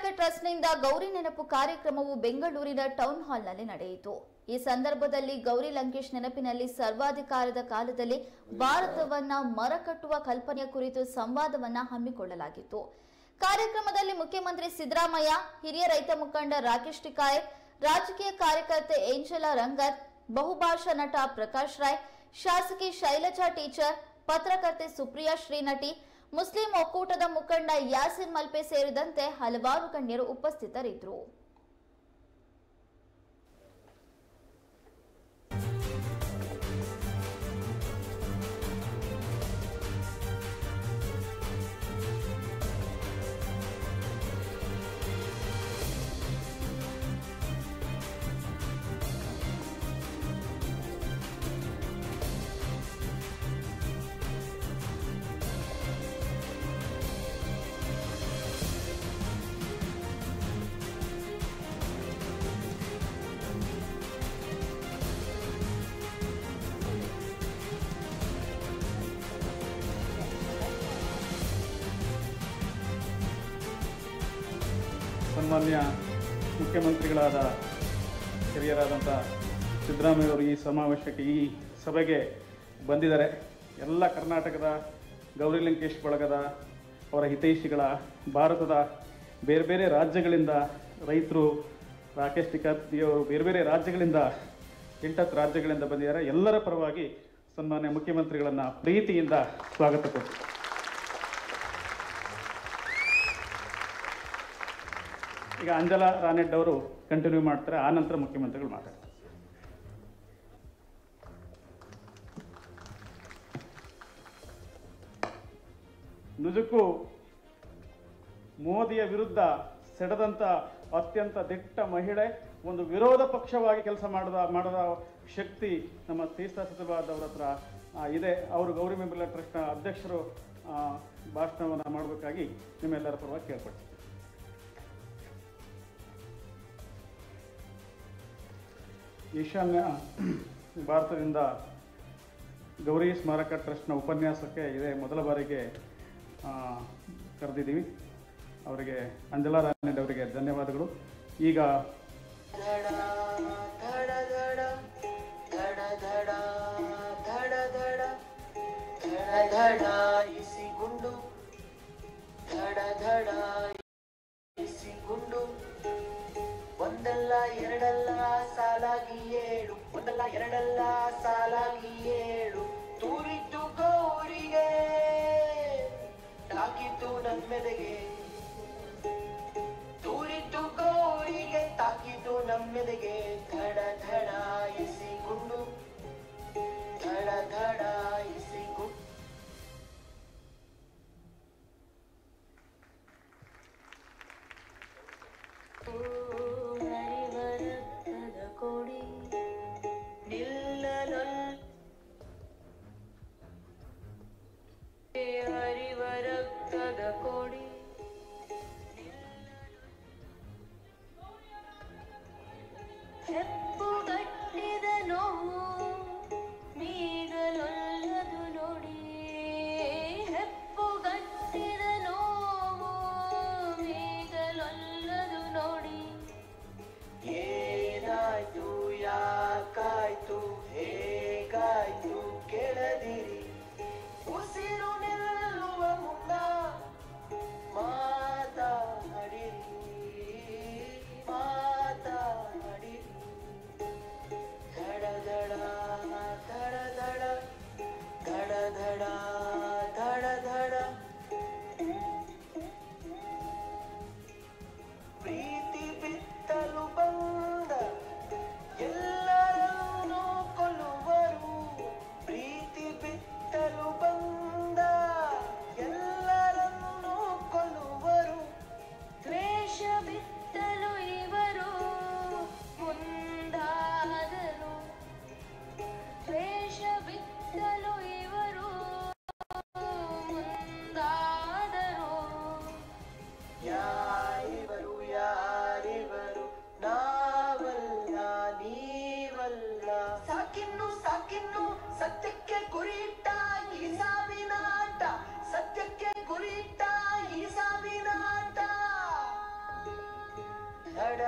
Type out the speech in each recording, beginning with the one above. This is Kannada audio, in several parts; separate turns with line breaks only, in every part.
ಸ್ಮಾರಕ ಟ್ರಸ್ಟ್ನಿಂದ ಗೌರಿ ನೆನಪು ಕಾರ್ಯಕ್ರಮವು ಬೆಂಗಳೂರಿನ ಟೌನ್ ಹಾಲ್ನಲ್ಲಿ ನಡೆಯಿತು ಈ ಸಂದರ್ಭದಲ್ಲಿ ಗೌರಿ ಲಂಕೇಶ್ ನೆನಪಿನಲ್ಲಿ ಸರ್ವಾಧಿಕಾರದ ಕಾಲದಲ್ಲಿ ಭಾರತವನ್ನ ಮರಕಟ್ಟುವ ಕಲ್ಪನೆಯ ಕುರಿತು ಸಂವಾದವನ್ನ ಹಮ್ಮಿಕೊಳ್ಳಲಾಗಿತ್ತು ಕಾರ್ಯಕ್ರಮದಲ್ಲಿ ಮುಖ್ಯಮಂತ್ರಿ ಸಿದ್ದರಾಮಯ್ಯ ಹಿರಿಯ ರೈತ ಮುಖಂಡ ರಾಕೇಶ್ ಟಿಕಾಯತ್ ರಾಜಕೀಯ ಕಾರ್ಯಕರ್ತೆ ಏಂಜಲಾ ರಂಗತ್ ಬಹುಭಾಷಾ ನಟ ಪ್ರಕಾಶ್ ರಾಯ್ ಶಾಸಕಿ ಶೈಲಜಾ ಟೀಚರ್ ಪತ್ರಕರ್ತೆ ಸುಪ್ರಿಯಾ ಶ್ರೀನಟಿ ಮುಸ್ಲಿಂ ಒಕ್ಕೂಟದ ಮುಖಂಡ ಯಾಸಿನ್ ಮಲ್ಪೆ ಸೇರಿದಂತೆ ಹಲವಾರು ಗಣ್ಯರು ಉಪಸ್ಥಿತರಿದ್ದರು
ಸನ್ಮಾನ್ಯ ಮುಖ್ಯಮಂತ್ರಿಗಳಾದ ಹಿರಿಯರಾದಂಥ ಸಿದ್ದರಾಮಯ್ಯವರು ಈ ಸಮಾವೇಶಕ್ಕೆ ಈ ಸಭೆಗೆ ಬಂದಿದ್ದಾರೆ ಎಲ್ಲ ಕರ್ನಾಟಕದ ಗೌರಿ ಲಂಕೇಶ್ ಬಳಗದ ಅವರ ಹಿತೈಷಿಗಳ ಭಾರತದ ಬೇರೆ ಬೇರೆ ರಾಜ್ಯಗಳಿಂದ ರೈತರು ರಾಕೇಶ್ ಟಿಕಾತಿಯವರು ಬೇರೆ ಬೇರೆ ರಾಜ್ಯಗಳಿಂದ ಎಂಟತ್ತು ರಾಜ್ಯಗಳಿಂದ ಬಂದಿದ್ದಾರೆ ಎಲ್ಲರ ಪರವಾಗಿ ಸನ್ಮಾನ್ಯ ಮುಖ್ಯಮಂತ್ರಿಗಳನ್ನು ಪ್ರೀತಿಯಿಂದ ಸ್ವಾಗತ ಕೊಡ್ತೀನಿ ಈಗ ಅಂಜಲಾ ರಾನೆಡ್ ಅವರು ಕಂಟಿನ್ಯೂ ಮಾಡ್ತಾರೆ ಆ ನಂತರ ಮುಖ್ಯಮಂತ್ರಿಗಳು ಮಾತಾಡ್ತಾರೆ ನಿಜಕ್ಕೂ ಮೋದಿಯ ವಿರುದ್ಧ ಸೆಳೆದಂತ ಅತ್ಯಂತ ದಿಟ್ಟ ಮಹಿಳೆ ಒಂದು ವಿರೋಧ ಪಕ್ಷವಾಗಿ ಕೆಲಸ ಮಾಡದ ಮಾಡದ ಶಕ್ತಿ ನಮ್ಮ ತೀರ್ಥ ಸಚಿವಾದವ್ರ ಹತ್ರ ಆ, ಇದೆ ಅವರು ಗೌರಿ ಮೆಂಬರ್ ಟ್ರಸ್ಟ್ನ ಅಧ್ಯಕ್ಷರು ಭಾಷಣವನ್ನು ಮಾಡಬೇಕಾಗಿ ನಿಮ್ಮೆಲ್ಲರ ಪರವಾಗಿ ಕೇಳ್ಕೊಳ್ತೀನಿ ಈಶಾನ್ಯ ಭಾರತದಿಂದ ಗೌರಿ ಸ್ಮಾರಕ ಟ್ರಸ್ಟ್ನ ಉಪನ್ಯಾಸಕ್ಕೆ ಇದೇ ಮೊದಲ ಬಾರಿಗೆ ಆ, ಕರೆದಿದ್ದೀವಿ ಅವರಿಗೆ ಅಂಜಲಾ ರಾಣೆಡ್ ಅವರಿಗೆ ಧನ್ಯವಾದಗಳು ಈಗ
ಧಡ ಧಡ ಧಡ ಧಡ ಧಡ ಧಡ ಧಡ ಧಡ ಇಸಿ ಗುಂಡು ಧಡ ಧಡ ಇಸಿ ಗುಂಡು ಒಂದಲ್ಲ ಎರಡಲ್ಲ ಸಾಲಾಗಿ ಏಳು ಒಂದಲ್ಲ ಎರಡಲ್ಲ ಸಾಲಾಗಿ ಏಳು ತೂರಿದ್ದು ಗೌರಿಗೆ ತಾಕಿದ್ದು ನಮ್ಮೆದೆಗೆ ತೂರಿದ್ದು ಗೌರಿಗೆ ತಾಕಿದ್ದು ನಮ್ಮೆದೆಗೆ ಧಡ ಧಡ ಇಸಿ ಗುಂಡು ಧಡ ಧಡ ಇಸಿ ಗುಂಡು ಹರಿವರತ್ತದ ಕೊಡಿ ನಿಲ್ಲಲೊಲ್ ಹರಿವರಕ್ತದ ಕೊಡಿ ಹೆಪ್ಪುಗಟ್ಟಿದ ನೋವು ಮೀಗಲೊಲ್ಲದು ನೋಡಿ ಹೆಪ್ಪುಗಟ್ಟಿದ ನೋವು ಮೀಗಲೊಲ್ಲದು ನೋಡಿ ಏನಾಯ್ತು ಯಾಕಾಯ್ತು ಹೇಗಾಯ್ತು ಕೆಳದಿರಿ ಉಸಿರು ನಿಲ್ಲುವ ಮುನ್ನ ಮಾತಾಡಿರಿ ಮಾತಾಡಿರಿ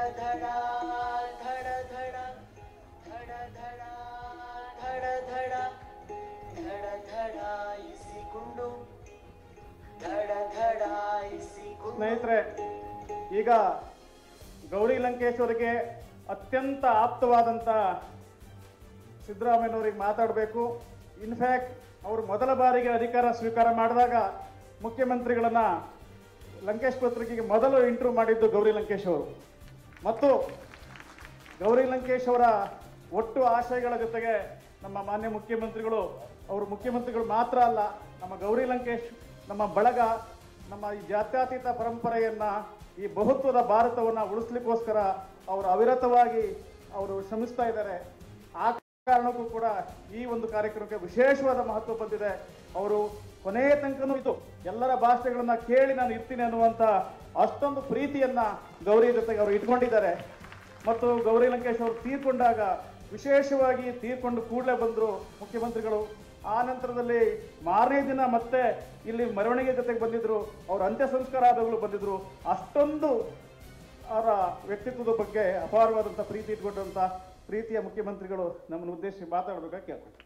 ಧಡ ಧಡ ಧಡ ಧಡ ಧಡ ಧಡ ಧಡ ಧಡ ಧಡಾಯಿಸಿಕೊಂಡು ಧಡ ಧಡಾಯಿಸಿಕೊಂಡು
ಸ್ನೇಹಿತರೆ ಈಗ ಗೌರಿ ಲಂಕೇಶ್ ಅವರಿಗೆ ಅತ್ಯಂತ ಆಪ್ತವಾದಂಥ ಸಿದ್ದರಾಮಯ್ಯನವರಿಗೆ ಮಾತಾಡಬೇಕು ಇನ್ಫ್ಯಾಕ್ಟ್ ಅವರು ಮೊದಲ ಬಾರಿಗೆ ಅಧಿಕಾರ ಸ್ವೀಕಾರ ಮಾಡಿದಾಗ ಮುಖ್ಯಮಂತ್ರಿಗಳನ್ನ ಲಂಕೇಶ್ ಪತ್ರಿಕೆಗೆ ಮೊದಲು ಇಂಟರ್ವ್ಯೂ ಮಾಡಿದ್ದು ಗೌರಿ ಲಂಕೇಶ್ ಅವರು ಮತ್ತು ಗೌರಿ ಲಂಕೇಶ್ ಅವರ ಒಟ್ಟು ಆಶಯಗಳ ಜೊತೆಗೆ ನಮ್ಮ ಮಾನ್ಯ ಮುಖ್ಯಮಂತ್ರಿಗಳು ಅವರು ಮುಖ್ಯಮಂತ್ರಿಗಳು ಮಾತ್ರ ಅಲ್ಲ ನಮ್ಮ ಗೌರಿ ಲಂಕೇಶ್ ನಮ್ಮ ಬಳಗ ನಮ್ಮ ಈ ಜಾತ್ಯತೀತ ಪರಂಪರೆಯನ್ನ ಈ ಬಹುತ್ವದ ಭಾರತವನ್ನ ಉಳಿಸ್ಲಿಕ್ಕೋಸ್ಕರ ಅವರು ಅವಿರತವಾಗಿ ಅವರು ಶ್ರಮಿಸ್ತಾ ಇದ್ದಾರೆ ಆ ಕಾರಣಕ್ಕೂ ಕೂಡ ಈ ಒಂದು ಕಾರ್ಯಕ್ರಮಕ್ಕೆ ವಿಶೇಷವಾದ ಮಹತ್ವ ಬಂದಿದೆ ಅವರು ಕೊನೆಯ ತನಕನೂ ಇದು ಎಲ್ಲರ ಭಾಷೆಗಳನ್ನ ಕೇಳಿ ನಾನು ಇರ್ತೀನಿ ಅನ್ನುವಂತ ಅಷ್ಟೊಂದು ಪ್ರೀತಿಯನ್ನ ಗೌರಿ ಜೊತೆಗೆ ಅವರು ಇಟ್ಕೊಂಡಿದ್ದಾರೆ ಮತ್ತು ಗೌರಿ ಲಂಕೇಶ್ ಅವರು ತೀರ್ಕೊಂಡಾಗ ವಿಶೇಷವಾಗಿ ತೀರ್ಕೊಂಡು ಕೂಡಲೇ ಬಂದರು ಮುಖ್ಯಮಂತ್ರಿಗಳು ಆ ನಂತರದಲ್ಲಿ ಮಾರನೇ ದಿನ ಮತ್ತೆ ಇಲ್ಲಿ ಮೆರವಣಿಗೆ ಜೊತೆಗೆ ಬಂದಿದ್ರು ಅವ್ರ ಅಂತ್ಯ ಸಂಸ್ಕಾರ ಆದವರು ಬಂದಿದ್ರು ಅಷ್ಟೊಂದು ಅವರ ವ್ಯಕ್ತಿತ್ವದ ಬಗ್ಗೆ ಅಪಾರವಾದಂಥ ಪ್ರೀತಿ ಇಟ್ಕೊಂಡಂಥ ಪ್ರೀತಿಯ ಮುಖ್ಯಮಂತ್ರಿಗಳು ನಮ್ಮನ್ನು ಉದ್ದೇಶಿಸಿ ಮಾತಾಡಬೇಕಾಗಿ ಕೇಳ್ತಾರೆ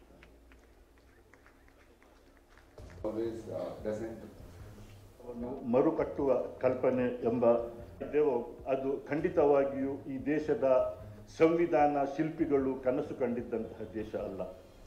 always uh, doesn't
ಅವನ್ನು ಮರುಕಟ್ಟುವ ಕಲ್ಪನೆ ಎಂಬ ಇದ್ದೇವೋ ಅದು ಖಂಡಿತವಾಗಿಯೂ ಈ ದೇಶದ ಸಂವಿಧಾನ ಶಿಲ್ಪಿಗಳು ಕನಸು ಕಂಡಿದ್ದಂತಹ ದೇಶ ಅಲ್ಲ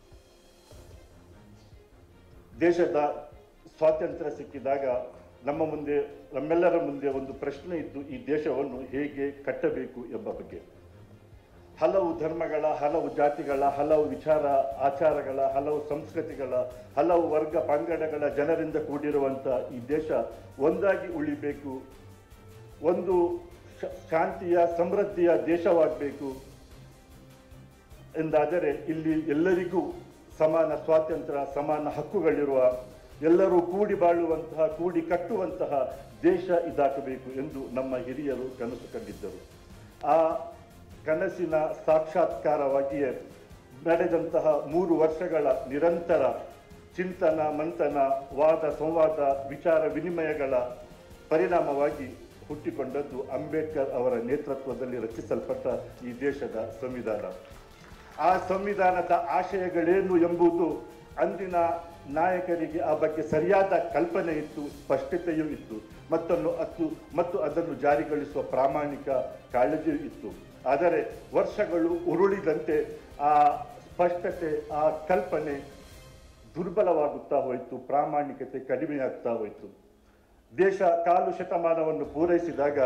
ದೇಶದ ಸ್ವಾತಂತ್ರ್ಯ ಸಿಕ್ಕಿದಾಗ ನಮ್ಮ ಮುಂದೆ ನಮ್ಮೆಲ್ಲರ ಮುಂದೆ ಒಂದು ಪ್ರಶ್ನೆ ಇತ್ತು ಈ ದೇಶವನ್ನು ಹೇಗೆ ಕಟ್ಟಬೇಕು ಎಂಬ ಬಗ್ಗೆ ಹಲವು ಧರ್ಮಗಳ ಹಲವು ಜಾತಿಗಳ ಹಲವು ವಿಚಾರ ಆಚಾರಗಳ ಹಲವು ಸಂಸ್ಕೃತಿಗಳ ಹಲವು ವರ್ಗ ಪಂಗಡಗಳ ಜನರಿಂದ ಕೂಡಿರುವಂಥ ಈ ದೇಶ ಒಂದಾಗಿ ಉಳಿಬೇಕು ಒಂದು ಶ- ಶಾಂತಿಯ ಸಮೃದ್ಧಿಯ ದೇಶವಾಗಬೇಕು ಎಂದಾದರೆ ಇಲ್ಲಿ ಎಲ್ಲರಿಗೂ ಸಮಾನ ಸ್ವಾತಂತ್ರ್ಯ ಸಮಾನ ಹಕ್ಕುಗಳಿರುವ ಎಲ್ಲರೂ ಕೂಡಿ ಬಾಳುವಂತಹ ಕೂಡಿ ಕಟ್ಟುವಂತಹ ದೇಶ ಇದಾಗಬೇಕು ಎಂದು ನಮ್ಮ ಹಿರಿಯರು ಕನಸು ಕಂಡಿದ್ದರು ಆ ಕನಸಿನ ಸಾಕ್ಷಾತ್ಕಾರವಾಗಿಯೇ ನಡೆದಂತಹ ಮೂರು ವರ್ಷಗಳ ನಿರಂತರ ಚಿಂತನ ಮಂಥನ ವಾದ ಸಂವಾದ ವಿಚಾರ ವಿನಿಮಯಗಳ ಪರಿಣಾಮವಾಗಿ ಹುಟ್ಟಿಕೊಂಡದ್ದು ಅಂಬೇಡ್ಕರ್ ಅವರ ನೇತೃತ್ವದಲ್ಲಿ ರಚಿಸಲ್ಪಟ್ಟ ಈ ದೇಶದ ಸಂವಿಧಾನ ಆ ಸಂವಿಧಾನದ ಆಶಯಗಳೇನು ಎಂಬುದು ಅಂದಿನ ನಾಯಕರಿಗೆ ಆ ಬಗ್ಗೆ ಸರಿಯಾದ ಕಲ್ಪನೆ ಇತ್ತು ಸ್ಪಷ್ಟತೆಯೂ ಇತ್ತು ಮತ್ತನ್ನು ಅತ್ತು ಮತ್ತು ಅದನ್ನು ಜಾರಿಗೊಳಿಸುವ ಪ್ರಾಮಾಣಿಕ ಕಾಳಜಿಯೂ ಇತ್ತು ಆದರೆ ವರ್ಷಗಳು ಉರುಳಿದಂತೆ ಆ ಸ್ಪಷ್ಟತೆ ಆ ಕಲ್ಪನೆ ದುರ್ಬಲವಾಗುತ್ತಾ ಹೋಯಿತು ಪ್ರಾಮಾಣಿಕತೆ ಕಡಿಮೆಯಾಗ್ತಾ ಹೋಯಿತು ದೇಶ ಕಾಲು ಶತಮಾನವನ್ನು ಪೂರೈಸಿದಾಗ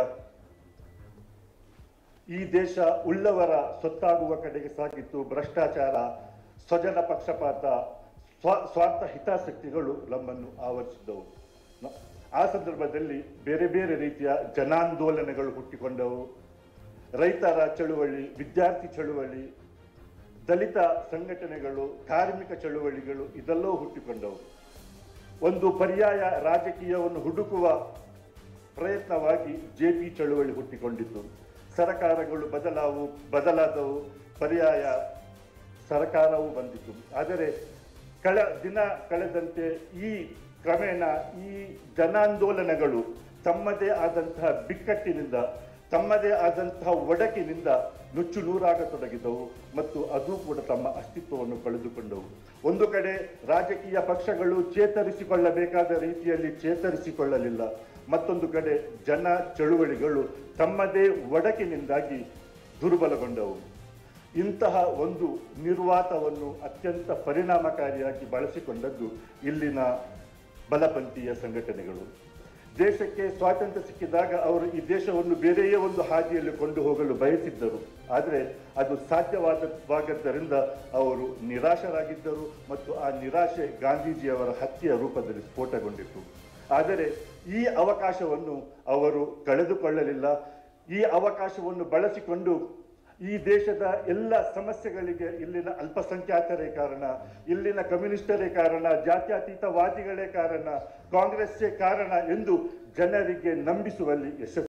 ಈ ದೇಶ ಉಳ್ಳವರ ಸೊತ್ತಾಗುವ ಕಡೆಗೆ ಸಾಗಿತ್ತು ಭ್ರಷ್ಟಾಚಾರ ಸ್ವಜನ ಪಕ್ಷಪಾತ ಸ್ವ ಸ್ವಾರ್ಥ ಹಿತಾಸಕ್ತಿಗಳು ನಮ್ಮನ್ನು ಆವರಿಸಿದ್ದವು ನ- ಆ ಸಂದರ್ಭದಲ್ಲಿ ಬೇರೆ ಬೇರೆ ರೀತಿಯ ಜನಾಂದೋಲನಗಳು ಹುಟ್ಟಿಕೊಂಡವು ರೈತರ ಚಳುವಳಿ ವಿದ್ಯಾರ್ಥಿ ಚಳುವಳಿ ದಲಿತ ಸಂಘಟನೆಗಳು ಕಾರ್ಮಿಕ ಚಳುವಳಿಗಳು ಇದೆಲ್ಲವೂ ಹುಟ್ಟಿಕೊಂಡವು ಒಂದು ಪರ್ಯಾಯ ರಾಜಕೀಯವನ್ನು ಹುಡುಕುವ ಪ್ರಯತ್ನವಾಗಿ ಜೆ ಪಿ ಚಳುವಳಿ ಹುಟ್ಟಿಕೊಂಡಿತು ಸರಕಾರಗಳು ಬದಲಾವು ಬದಲಾದವು ಪರ್ಯಾಯ ಸರಕಾರವು ಬಂದಿತು ಆದರೆ ಕಳ ದಿನ ಕಳೆದಂತೆ ಈ ಕ್ರಮೇಣ ಈ ಜನಾಂದೋಲನಗಳು ತಮ್ಮದೇ ಆದಂತಹ ಬಿಕ್ಕಟ್ಟಿನಿಂದ ತಮ್ಮದೇ ಆದಂತಹ ಒಡಕಿನಿಂದ ನುಚ್ಚು ನೂರಾಗತೊಡಗಿದವು ಮತ್ತು ಅದು ಕೂಡ ತಮ್ಮ ಅಸ್ತಿತ್ವವನ್ನು ಕಳೆದುಕೊಂಡವು ಒಂದು ಕಡೆ ರಾಜಕೀಯ ಪಕ್ಷಗಳು ಚೇತರಿಸಿಕೊಳ್ಳಬೇಕಾದ ರೀತಿಯಲ್ಲಿ ಚೇತರಿಸಿಕೊಳ್ಳಲಿಲ್ಲ ಮತ್ತೊಂದು ಕಡೆ ಜನ ಚಳುವಳಿಗಳು ತಮ್ಮದೇ ಒಡಕಿನಿಂದಾಗಿ ದುರ್ಬಲಗೊಂಡವು ಇಂತಹ ಒಂದು ನಿರ್ವಾತವನ್ನು ಅತ್ಯಂತ ಪರಿಣಾಮಕಾರಿಯಾಗಿ ಬಳಸಿಕೊಂಡದ್ದು ಇಲ್ಲಿನ ಬಲಪಂಥೀಯ ಸಂಘಟನೆಗಳು ದೇಶಕ್ಕೆ ಸ್ವಾತಂತ್ರ್ಯ ಸಿಕ್ಕಿದಾಗ ಅವರು ಈ ದೇಶವನ್ನು ಬೇರೆಯೇ ಒಂದು ಹಾದಿಯಲ್ಲಿ ಕೊಂಡು ಹೋಗಲು ಬಯಸಿದ್ದರು ಆದರೆ ಅದು ಸಾಧ್ಯವಾದವಾಗದ್ದರಿಂದ ಅವರು ನಿರಾಶರಾಗಿದ್ದರು ಮತ್ತು ಆ ನಿರಾಶೆ ಗಾಂಧೀಜಿಯವರ ಹತ್ಯೆಯ ರೂಪದಲ್ಲಿ ಸ್ಫೋಟಗೊಂಡಿತು ಆದರೆ ಈ ಅವಕಾಶವನ್ನು ಅವರು ಕಳೆದುಕೊಳ್ಳಲಿಲ್ಲ ಈ ಅವಕಾಶವನ್ನು ಬಳಸಿಕೊಂಡು ಈ ದೇಶದ ಎಲ್ಲ ಸಮಸ್ಯೆಗಳಿಗೆ ಇಲ್ಲಿನ ಅಲ್ಪಸಂಖ್ಯಾತರೇ ಕಾರಣ ಇಲ್ಲಿನ ಕಮ್ಯುನಿಸ್ಟರೇ ಕಾರಣ ಜಾತ್ಯತೀತವಾದಿಗಳೇ ಕಾರಣ ಕಾಂಗ್ರೆಸ್ಸೇ ಕಾರಣ ಎಂದು ಜನರಿಗೆ ನಂಬಿಸುವಲ್ಲಿ ಯಶಸ್ಸು